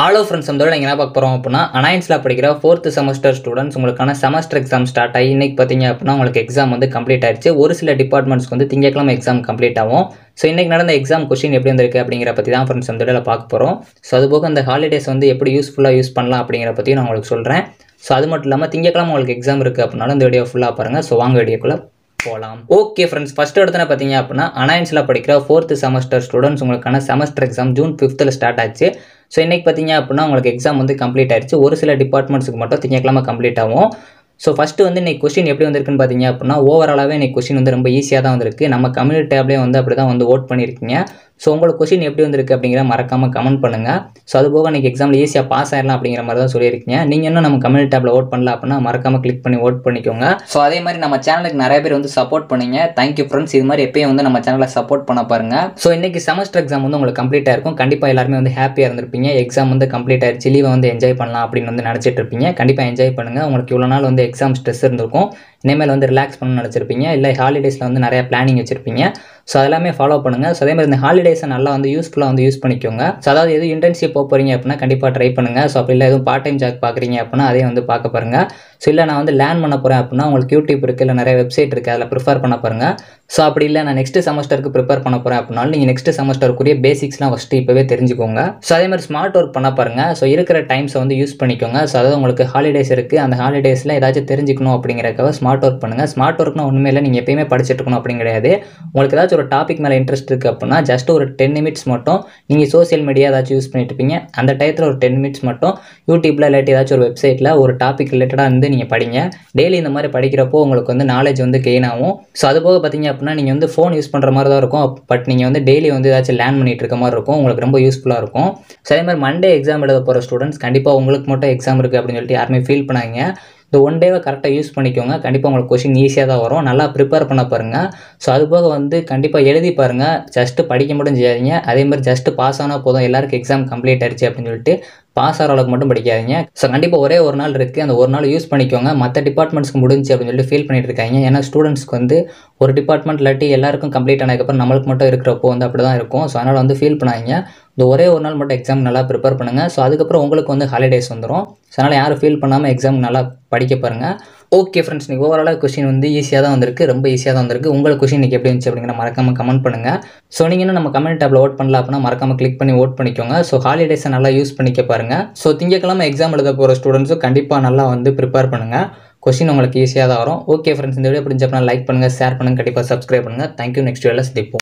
hello friends வந்து நீங்கள் என்ன பார்க்க போகிறோம் அப்படின்னா அனாயின்ஸில் படிக்கிற ஃபோர்த்து செமஸ்டர் ஸ்டூடெண்ட்ஸ் உங்களுக்கான செமஸ்டர் எக்ஸாம் ஸ்டார்ட் ஆகி இன்னைக்கு பார்த்தீங்க அப்படின்னா உங்களுக்கு எக்ஸாம் வந்து கம்ப்ளீட் ஆயிடுச்சு ஒரு சில டிபார்ட்மெண்ட்ஸ்க்கு வந்து திங்கக்கிழமை எக்ஸாம் கம்ப்ளீட் ஆகும் ஸோ இன்றைக்கி நடந்த எக்ஸாம் கொஷின் எப்படி வந்திருக்கு அப்படிங்கிற பற்றி தான் ஃப்ரெண்ட்ஸ் வந்து இதில் பார்க்க போகிறோம் ஸோ அதுபோக அந்த ஹாலிடேஸ் வந்து எப்படி யூஸ்ஃபுல்லாக யூஸ் பண்ணலாம் அப்படிங்கிற பற்றி நான் உங்களுக்கு சொல்கிறேன் ஸோ அது மட்டும் இல்லாமல் திங்கக்கிழமை உங்களுக்கு எக்ஸாம் இருக்குது அப்படின்னாலும் இந்த வீடியோ ஃபுல்லாக பாருங்கள் ஸோ வாங்க வீடியோக்குள்ளே போகலாம் ஓகே ஃப்ரெண்ட்ஸ் ஃபஸ்ட் இடத்துல பார்த்தீங்க அப்படின்னா அனாயன்ஸில் படிக்கிற ஃபோர்த்து செமஸ்டர் ஸ்டூடெண்ட்ஸ் உங்களுக்கான செமஸ்டர் எக்ஸாம் ஜூன் ஃபிஃப்த்தில் ஸ்டார்ட் ஆச்சு ஸோ இன்றைக்கி பார்த்தீங்க அப்படின்னா உங்களுக்கு எக்ஸாம் வந்து கம்ப்ளீட் ஆயிடுச்சு ஒரு சில டிபார்ட்மெண்ட்ஸுக்கு மட்டும் திங்கக்கிழமை கம்ப்ளீட் ஆகும் ஸோ ஃபஸ்ட்டு வந்து இன்னைக்கு கொஷின் எப்படி வந்திருக்குன்னு பார்த்தீங்க அப்படின்னா ஓவராலாகவே இன்னைக்கு கொஷின் வந்து ரொம்ப ஈஸியாக தான் வந்திருக்கு நம்ம கம்யூனிட்டி டேப்லேயே வந்து அப்படி தான் வந்து ஓட் பண்ணியிருக்கீங்க ஸோ உங்களுக்கு கொஷின் எப்படி வந்திருக்கு அப்படிங்கிற மறக்காமல் கமெண்ட் பண்ணுங்கள் ஸோ அது போக இன்னைக்கு எக்ஸாமில் ஈஸியாக பாஸ் ஆயிடலாம் அப்படிங்கிற மாதிரி தான் சொல்லியிருக்கீங்க நீங்கள் இன்னும் நம்ம கம்யூனிட்டி டேப்பில் ஓட் பண்ணல அப்படின்னா மறக்காமல் கிளிக் பண்ணி ஓட் பண்ணிக்கோங்க ஸோ அதே மாதிரி நம்ம சேனலுக்கு நிறைய பேர் வந்து சப்போர்ட் பண்ணீங்க தேங்க்யூ ஃப்ரெண்ட்ஸ் இது மாதிரி எப்பயும் வந்து நம்ம சேனலை சப்போர்ட் பண்ண பாருங்க ஸோ இன்னைக்கு செமஸ்டர் எக்ஸாம் வந்து உங்களுக்கு கம்ப்ளீட் ஆயிருக்கும் கண்டிப்பாக எல்லாருமே வந்து ஹாப்பியாக இருந்திருப்பீங்க எக்ஸாம் வந்து கம்ப்ளீட் ஆயிடுச்சு லீவை வந்து என்ஜாய் பண்ணலாம் அப்படின்னு வந்து நினச்சிட்டு இருப்பீங்க கண்டிப்பாக என்ஜாய் பண்ணுங்க உங்களுக்கு இவ்வளோ நாள் வந்து எக்ஸாம் ஸ்ட்ரெஸ் இருந்திருக்கும் இனிமேல் வந்து ரிலாக்ஸ் பண்ணணும்னு நினச்சிருப்பீங்க இல்லை ஹாலிடேஸில் வந்து நிறைய பிளானிங் வச்சிருப்பீங்க ஸோ அதெல்லாமே ஃபாலோ பண்ணுங்கள் ஸோ அதே மாதிரி இந்த ஹாலிடேஸை நல்லா வந்து யூஸ்ஃபுல்லாக வந்து யூஸ் பண்ணிக்கோங்க ஸோ அதாவது எதுவும் இன்டர்ன்ஷிப் போக போகிறீங்க அப்படின்னா கண்டிப்பாக ட்ரை பண்ணுங்கள் ஸோ அப்படி இல்லை எதுவும் பார்ட் டைம் ஜாப் பார்க்குறீங்க அப்படின்னா அதையும் வந்து பார்க்க பாருங்கள் ஸோ இல்லை நான் வந்து லேர்ன் பண்ண போகிறேன் அப்படின்னா உங்களுக்கு யூடியூப் இருக்குது இல்லை நிறைய வெப்சைட் இருக்குது அதில் ப்ரிஃபர் பண்ண பாருங்கள் ஸோ அப்படி இல்லை நான் நெக்ஸ்ட் செமஸ்டருக்கு ப்ரிப்பேர் பண்ண போகிறேன் அப்படின்னாலும் நீங்கள் நெக்ஸ்ட் செமஸ்டருக்குரிய பேசிக்ஸ்லாம் ஃபஸ்ட்டு இப்போவே தெரிஞ்சுக்கோங்க ஸோ அதே மாதிரி ஸ்மார்ட் ஒர்க் பண்ண பாருங்கள் ஸோ இருக்கிற டைம்ஸை வந்து யூஸ் பண்ணிக்கோங்க ஸோ அதாவது உங்களுக்கு ஹாலிடேஸ் இருக்குது அந்த ஹாலிடேஸில் ஏதாச்சும் தெரிஞ்சுக்கணும் அப்படிங்கிறக்காக ஸ்மார்ட் ஒர்க் பண்ணுங்கள் ஸ்மார்ட் ஒர்க்னா ஒன்றுமே இல்லை நீங்கள் எப்பயுமே படிச்சுட்டு இருக்கணும் அப்படின்னு கிடையாது உங்களுக்கு ஏதாச்சும் ஒரு டாபிக் மேலே இன்ட்ரெஸ்ட் இருக்குது அப்படின்னா ஜஸ்ட் ஒரு டென் நிமிட்ஸ் மட்டும் நீங்கள் சோசியல் மீடியா ஏதாச்சும் யூஸ் பண்ணிட்டு இருப்பீங்க அந்த டயத்தில் ஒரு டென் மினிட்ஸ் மட்டும் யூடியூப்பில் இல்லாட்டி ஏதாச்சும் ஒரு வெப்சைட்டில் ஒரு டாபிக் ரிலேட்டடாக இருந்து நீங்கள் படிங்க டெய்லி இந்த மாதிரி படிக்கிறப்போ உங்களுக்கு வந்து நாலேஜ் வந்து கெயின் ஆகும் ஸோ அது போக பார்த்தீங்க அப்படின்னா நீங்கள் வந்து ஃபோன் யூஸ் பண்ணுற மாதிரி தான் இருக்கும் பட் நீங்கள் வந்து டெய்லி வந்து ஏதாச்சும் லேர்ன் பண்ணிட்டு இருக்க மாதிரி இருக்கும் உங்களுக்கு ரொம்ப யூஸ்ஃபுல்லாக இருக்கும் ஸோ அதே மாதிரி மண்டே எக்ஸாம் எழுத போகிற ஸ்டூடெண்ட்ஸ் கண்டிப்பாக உங்களுக்கு மட்டும் எக்ஸாம் இருக்குது அப்படின்னு சொல்லிட்டு யாருமே ஃபீல் பண்ணாங்க இந்த ஒன் டேவை கரெக்டாக யூஸ் பண்ணிக்கோங்க கண்டிப்பாக உங்களுக்கு கொஷின் ஈஸியாக தான் வரும் நல்லா ப்ரிப்பேர் பண்ண பாருங்கள் ஸோ அது போக வந்து கண்டிப்பாக எழுதி பாருங்கள் ஜஸ்ட்டு படிக்க மட்டும் செய்யாதீங்க அதே மாதிரி ஜஸ்ட்டு பாஸ் ஆனால் போதும் எல்லாருக்கும் எக்ஸாம் கம்ப்ளீட் ஆயிடுச்சு அப்படின்னு சொல்லிட்டு பாஸ் ஆகிற அளவுக்கு மட்டும் படிக்காதீங்க ஸோ கண்டிப்பாக ஒரே ஒரு நாள் இருக்குது அந்த ஒரு நாள் யூஸ் பண்ணிக்கோங்க மற்ற டிபார்ட்மெண்ட்ஸ்க்கு முடிஞ்சு அப்படின்னு சொல்லிட்டு ஃபீல் பண்ணிட்டு இருக்காங்க ஏன்னா ஸ்டூடெண்ட்ஸ்க்கு வந்து ஒரு டிபார்ட்மெண்ட் இல்லாட்டி எல்லாருக்கும் கம்ப்ளீட் ஆனதுக்கப்புறம் நம்மளுக்கு மட்டும் இருக்கிறப்போ வந்து அப்படி தான் இருக்கும் ஸோ அதனால் வந்து ஃபீல் பண்ணாதீங்க இந்த ஒரே ஒரு நாள் மட்டும் எக்ஸாம் நல்லா ப்ரிப்பேர் பண்ணுங்கள் ஸோ அதுக்கப்புறம் உங்களுக்கு வந்து ஹாலிடேஸ் வந்துடும் ஸோ அதனால் யாரும் ஃபீல் பண்ணாமல் எக்ஸாம் நல்லா படிக்க பாருங்கள் ஓகே ஃப்ரெண்ட்ஸ் நீங்கள் ஓவராலாக கொஷின் வந்து ஈஸியாக தான் வந்திருக்கு ரொம்ப ஈஸியாக தான் வந்திருக்கு உங்களுக்கு கொஷின் இன்றைக்கி எப்படி இருந்துச்சு அப்படிங்கிற மறக்காமல் கமெண்ட் பண்ணுங்கள் ஸோ நீங்கள் இன்னும் நம்ம கமெண்ட் டேப்பில் ஓட் பண்ணல அப்படின்னா மறக்காமல் கிளிக் பண்ணி ஓட் பண்ணிக்கோங்க ஸோ ஹாலிடேஸை நல்லா யூஸ் பண்ணிக்க பாருங்கள் ஸோ திங்கக்கிழமை எக்ஸாம் எழுத போகிற ஸ்டூடெண்ட்ஸும் கண்டிப்பாக நல்லா வந்து ப்ரிப்பேர் பண்ணுங்கள் கொஷின் உங்களுக்கு ஈஸியாக தான் வரும் ஓகே ஃப்ரெண்ட்ஸ் இந்த வீடியோ பிடிச்சப்பனா லைக் பண்ணுங்கள் ஷேர் பண்ணுங்கள் கண்டிப்பாக சப்ஸ்கிரைப் பண்ணுங்கள் தேங்க்யூ நெக்ஸ்ட் வீடியோவில் சந்திப்போம்